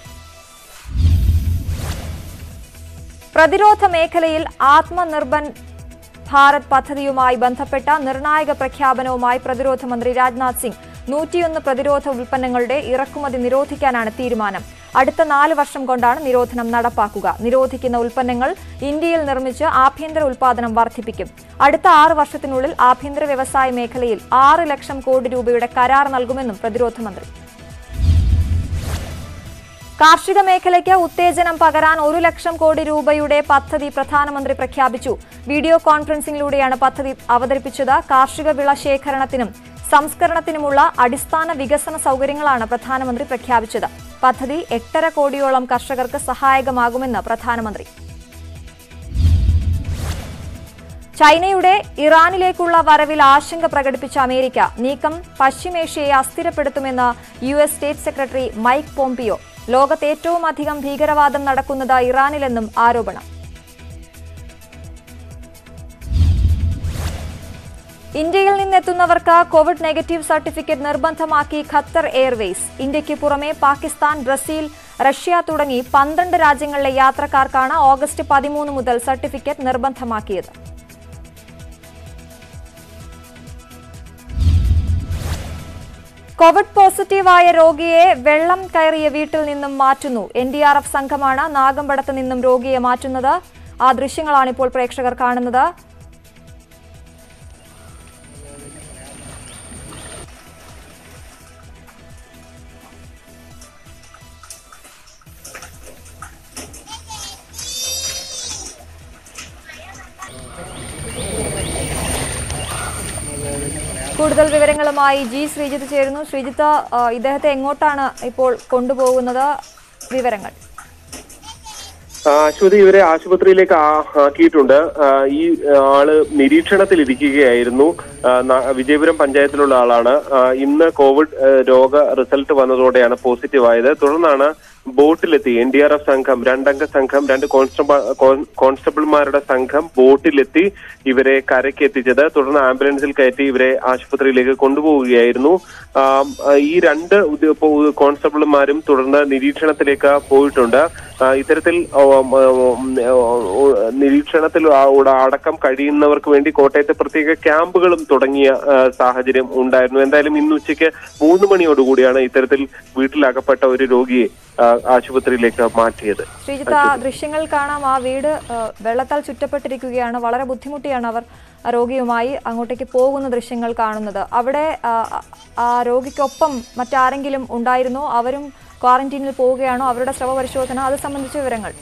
പ്രതിരോധ മേഖലയിൽ ആത്മനിർഭർ ഭാരത് പദ്ധതിയുമായി ബന്ധപ്പെട്ട നിർണായക പ്രഖ്യാപനവുമായി പ്രതിരോധ മന്ത്രി രാജ്നാഥ് സിംഗ് നൂറ്റിയൊന്ന് പ്രതിരോധ ഉൽപ്പന്നങ്ങളുടെ ഇറക്കുമതി നിരോധിക്കാനാണ് തീരുമാനം അടുത്ത നാല് വർഷം കൊണ്ടാണ് നിരോധനം നടപ്പാക്കുക നിരോധിക്കുന്ന ഉൽപ്പന്നങ്ങൾ ഇന്ത്യയിൽ നിർമ്മിച്ച് ആഭ്യന്തര ഉൽപാദനം വർദ്ധിപ്പിക്കും അടുത്ത ആറ് വർഷത്തിനുള്ളിൽ ആഭ്യന്തര വ്യവസായ മേഖലയിൽ ആറ് ലക്ഷം കോടി രൂപയുടെ കരാർ നൽകുമെന്നും പ്രതിരോധ മന്ത്രി കാർഷിക മേഖലയ്ക്ക് ഉത്തേജനം പകരാൻ ഒരു ലക്ഷം കോടി രൂപയുടെ പദ്ധതി പ്രധാനമന്ത്രി പ്രഖ്യാപിച്ചു വീഡിയോ കോൺഫറൻസിംഗിലൂടെയാണ് പദ്ധതി അവതരിപ്പിച്ചത് കാർഷിക വിള ശേഖരണത്തിനും സംസ്കരണത്തിനുമുള്ള അടിസ്ഥാന വികസന സൗകര്യങ്ങളാണ് പ്രധാനമന്ത്രി പ്രഖ്യാപിച്ചത് പദ്ധതി എട്ടര കോടിയോളം കർഷകർക്ക് സഹായകമാകുമെന്ന് പ്രധാനമന്ത്രി ചൈനയുടെ ഇറാനിലേക്കുള്ള വരവിൽ ആശങ്ക പ്രകടിപ്പിച്ച അമേരിക്ക നീക്കം പശ്ചിമേഷ്യയെ അസ്ഥിരപ്പെടുത്തുമെന്ന് U S state secretary Mike Pompeo ലോകത്ത് ഏറ്റവും അധികം ഭീകരവാദം നടക്കുന്നത് ഇറാനിലെന്നും ആരോപണം ഇന്ത്യയിൽ നിന്നെത്തുന്നവർക്ക് കോവിഡ് നെഗറ്റീവ് സർട്ടിഫിക്കറ്റ് നിർബന്ധമാക്കി ഖത്തർ എയർവേസ് ഇന്ത്യയ്ക്ക് പുറമെ പാകിസ്ഥാൻ ബ്രസീൽ റഷ്യ തുടങ്ങി പന്ത്രണ്ട് രാജ്യങ്ങളിലെ യാത്രക്കാർക്കാണ് ഓഗസ്റ്റ് പതിമൂന്ന് മുതൽ സർട്ടിഫിക്കറ്റ് നിർബന്ധമാക്കിയത് കോവിഡ് പോസിറ്റീവായ രോഗിയെ വെള്ളം കയറിയ വീട്ടിൽ നിന്നും മാറ്റുന്നു എൻ ഡി ആർ എഫ് സംഘമാണ് നാഗമ്പടത്ത് നിന്നും രോഗിയെ മാറ്റുന്നത് ആ ദൃശ്യങ്ങളാണ് ഇപ്പോൾ പ്രേക്ഷകർ കാണുന്നത് കൂടുതൽ വിവരങ്ങളുമായി ജി ശ്രീജിത്ത് ചേരുന്നു ശ്രീജിത്ത് ആ, ഇദ്ദേഹത്തെ എങ്ങോട്ടാണ് ഇപ്പോൾ കൊണ്ടുപോകുന്നത് വിവരങ്ങൾ ആ, അശ്വതി ഇവരെ ആശുപത്രിയിലേക്ക് ആ- ആക്കിയിട്ടുണ്ട് ആ, ഈ ആള് നിരീക്ഷണത്തിലിരിക്കുകയായിരുന്നു ആ, ന- വിജയപുരം പഞ്ചായത്തിലുള്ള ആളാണ് ആ, ഇന്ന് കോവിഡ് ആ, രോഗ റിസൾട്ട് വന്നതോടെയാണ് പോസിറ്റീവ് ആയത് തുടർന്നാണ് ബോട്ടിലെത്തി എൻ ഡി ആർ എഫ് സംഘം രണ്ടംഗ സംഘം രണ്ട് കോൺസ്റ്റബിൾ കോൺ- കോൺസ്റ്റബിൾമാരുടെ സംഘം ബോട്ടിലെത്തി ഇവരെ കരയ്ക്ക് എത്തിച്ചത് തുടർന്ന് ആംബുലൻസിൽ കയറ്റി ഇവരെ ആശുപത്രിയിലേക്ക് കൊണ്ടുപോവുകയായിരുന്നു ആ, ഈ രണ്ട് ഉദ്യോ- പോ- കോൺസ്റ്റബിൾമാരും തുടർന്ന് നിരീക്ഷണത്തിലേക്ക് പോയിട്ടുണ്ട് ആ, ഇത്തരത്തിൽ ഓ, ഉം, ഉം, ഉം, നിരീക്ഷണത്തിൽ ആ- ഉട- അടക്കം കഴിയുന്നവർക്ക് വേണ്ടി കോട്ടയത്ത് പ്രത്യേക ക്യാമ്പുകളും തുടങ്ങിയ ആ, സാഹചര്യം ഉണ്ടായിരുന്നു എന്തായാലും ഇന്ന് ഉച്ചയ്ക്ക് മൂന്ന് മണിയോടുകൂടിയാണ് ഇത്തരത്തിൽ വീട്ടിലകപ്പെട്ട ഒരു രോഗിയെ ആ, ആശുപത്രിയിലേക്ക് മാറ്റിയത് ശ്രീജിത്ത് ആ ദൃശ്യങ്ങൾ കാണാം ആ വീട് ആ, വെള്ളത്താൽ ചുറ്റപ്പെട്ടിരിക്കുകയാണ് വളരെ ബുദ്ധിമുട്ടിയാണ് അവർ ആ രോഗിയുമായി അങ്ങോട്ടേക്ക് പോകുന്ന ദൃശ്യങ്ങൾ കാണുന്നത് അവിടെ ആ, ആ രോഗിക്കൊപ്പം മറ്റാരെങ്കിലും ഉണ്ടായിരുന്നോ അവരും ക്വാറന്റീനിൽ പോവുകയാണോ അവരുടെ സ്രവ പരിശോധന അത് സംബന്ധിച്ച വിവരങ്ങൾ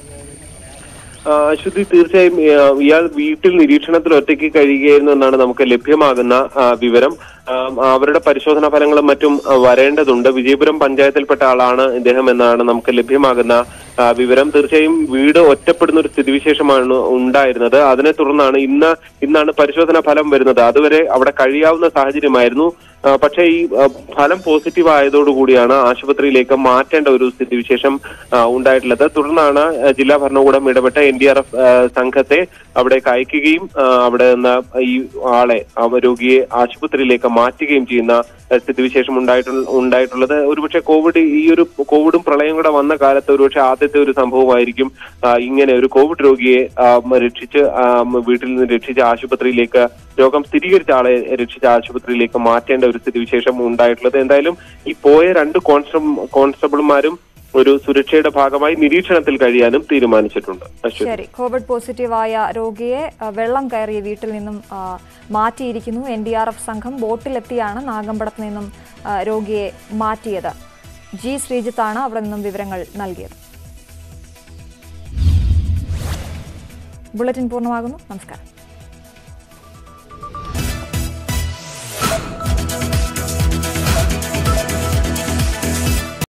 ആ, അശ്വതി തീർച്ചയായും ആ, ഇയാൾ വീട്ടിൽ നിരീക്ഷണത്തിൽ ഒറ്റയ്ക്ക് കഴിയുകയായിരുന്നു എന്നാണ് നമുക്ക് ലഭ്യമാകുന്ന ആ, വിവരം ആ, അവരുടെ പരിശോധനാ ഫലങ്ങളും മറ്റും ആ, വരേണ്ടതുണ്ട് വിജയപുരം പഞ്ചായത്തിൽപ്പെട്ട ആളാണ് ഇദ്ദേഹം എന്നാണ് നമുക്ക് ലഭ്യമാകുന്ന ആ, വിവരം തീർച്ചയായും വീട് ഒറ്റപ്പെടുന്ന ഒരു സ്ഥിതിവിശേഷമാണ് ഉണ്ടായിരുന്നത് അതിനെ തുടർന്നാണ് ഇന്ന് ഇന്നാണ് പരിശോധനാ ഫലം വരുന്നത് അതുവരെ അവിടെ കഴിയാവുന്ന സാഹചര്യമായിരുന്നു ആ, പക്ഷേ ഈ ആ, ഫലം പോസിറ്റീവ് ആയതോടുകൂടിയാണ് ആശുപത്രിയിലേക്ക് മാറ്റേണ്ട ഒരു സ്ഥിതിവിശേഷം ആ, ഉണ്ടായിട്ടുള്ളത് തുടർന്നാണ് ആ, ജില്ലാ ഭരണകൂടം ഇടപെട്ട് എൻ ഡി ആർ എഫ് സംഘത്തെ അവിടേക്ക് അയക്കുകയും ആ, അവിടെ നിന്ന് ഈ ആളെ ആ രോഗിയെ ആശുപത്രിയിലേക്ക് മാറ്റുകയും ചെയ്യുന്ന ആ, സ്ഥിതിവിശേഷം ഉണ്ടായിട്ടുള്ള ഉണ്ടായിട്ടുള്ളത് ഒരുപക്ഷെ കോവിഡ് ഈ ഒരു കോവിഡും പ്രളയം കൂടെ വന്ന കാലത്ത് ഒരുപക്ഷെ ആദ്യത്തെ ഒരു സംഭവമായിരിക്കും ആ, ഇങ്ങനെ ഒരു കോവിഡ് രോഗിയെ ആ, രക്ഷിച്ച് ആ, വീട്ടിൽ നിന്ന് രക്ഷിച്ച് ആശുപത്രിയിലേക്ക് രോഗം സ്ഥിരീകരിച്ച ആളെ രക്ഷിച്ച ആശുപത്രിയിലേക്ക് മാറ്റേണ്ട ഒരു സ്ഥിതിവിശേഷം ഉണ്ടായിട്ടുള്ളത് എന്തായാലും ഈ പോയ രണ്ട് കോൺസ്റ്റബിൾ കോൺസ്റ്റബിൾമാരും ഒരു സുരക്ഷയുടെ ഭാഗമായി നിരീക്ഷണത്തിൽ കഴിയാനും തീരുമാനിച്ചിട്ടുണ്ട് അശ്വതി ശരി കോവിഡ് പോസിറ്റീവായ രോഗിയെ ആ, വെള്ളം കയറിയ വീട്ടിൽ നിന്നും ആ, മാറ്റിയിരിക്കുന്നു എൻ ഡി ആർ എഫ് സംഘം ബോട്ടിലെത്തിയാണ് നാഗമ്പടത്ത് നിന്നും ആ, രോഗിയെ മാറ്റിയത് ജി ശ്രീജിത്താണ് അവിടെ നിന്നും വിവരങ്ങൾ നൽകിയത് ബുള്ളറ്റിൻ പൂർണ്ണമാകുന്നു നമസ്കാരം